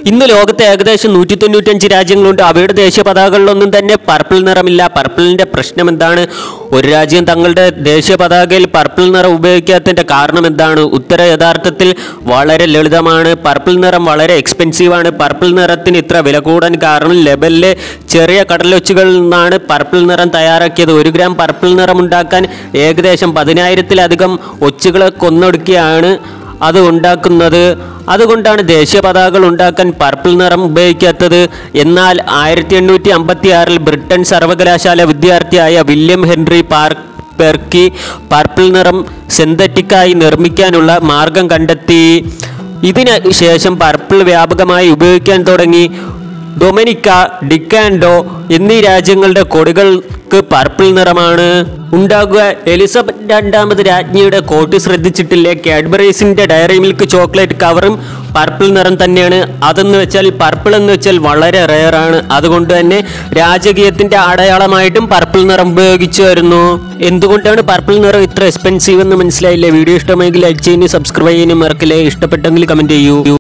ഇന്ന് ലോകത്തെ ഏകദേശം നൂറ്റി തൊണ്ണൂറ്റഞ്ച് രാജ്യങ്ങളുണ്ട് അവയുടെ ദേശീയ പതാകകളിലൊന്നും തന്നെ പർപ്പിൾ നിറമില്ല പർപ്പിളിന്റെ പ്രശ്നം എന്താണ് ഒരു രാജ്യം തങ്ങളുടെ ദേശീയ പതാകയിൽ പർപ്പിൾ നിറം ഉപയോഗിക്കാത്തതിന്റെ കാരണം എന്താണ് ഉത്തര യഥാർത്ഥത്തിൽ വളരെ ലളിതമാണ് പർപ്പിൾ നിറം വളരെ എക്സ്പെൻസീവ് ആണ് പർപ്പിൾ നിറത്തിന് ഇത്ര വില കൂടാൻ കാരണം ലെബലിലെ ചെറിയ കടലൊച്ചുകളിൽ നിന്നാണ് പർപ്പിൾ നിറം തയ്യാറാക്കിയത് ഒരു ഗ്രാം പർപ്പിൾ നിറം ഉണ്ടാക്കാൻ ഏകദേശം പതിനായിരത്തിലധികം ഒച്ചുകളെ കൊന്നൊടുക്കിയാണ് അത് ഉണ്ടാക്കുന്നത് അതുകൊണ്ടാണ് ദേശീയ പതാകകൾ ഉണ്ടാക്കാൻ പർപ്പിൾ നിറം ഉപയോഗിക്കാത്തത് എന്നാൽ ആയിരത്തി എണ്ണൂറ്റി അമ്പത്തി ആറിൽ ബ്രിട്ടൻ സർവകലാശാല വിദ്യാർത്ഥിയായ വില്യം ഹെൻറി പാർക്ക് പെർക്കി പർപ്പിൾ നിറം സിന്തറ്റിക്കായി നിർമ്മിക്കാനുള്ള മാർഗം കണ്ടെത്തി ഇതിന് ശേഷം പർപ്പിൾ വ്യാപകമായി ഉപയോഗിക്കാൻ തുടങ്ങി ഡൊമിനിക്ക ഡിക്കാൻഡോ എന്നീ രാജ്യങ്ങളുടെ കൊടികൾക്ക് പർപ്പിൾ നിറമാണ് ഉണ്ടാകുക എലിസബത്ത് രണ്ടാമത് രാജ്ഞിയുടെ കോട്ട് ശ്രദ്ധിച്ചിട്ടില്ലേ കാഡ്ബറീസിന്റെ ഡയറി മിൽക്ക് ചോക്ലേറ്റ് കവറും പർപ്പിൾ നിറം തന്നെയാണ് അതെന്ന് വെച്ചാൽ പർപ്പിൾ എന്ന് വെച്ചാൽ വളരെ റെയർ ആണ് അതുകൊണ്ട് തന്നെ രാജകീയത്തിന്റെ അടയാളമായിട്ടും പർപ്പിൾ നിറം ഉപയോഗിച്ചു വരുന്നു എന്തുകൊണ്ടാണ് പർപ്പിൾ നിറം ഇത്ര എക്സ്പെൻസീവ് എന്ന് മനസ്സിലായില്ലേ വീഡിയോ ഇഷ്ടമെങ്കിൽ ലൈക്ക് ചെയ്യാനും സബ്സ്ക്രൈബ് ചെയ്യാനും മറക്കില്ലേ ഇഷ്ടപ്പെട്ടെങ്കിൽ കമന്റ് ചെയ്യൂ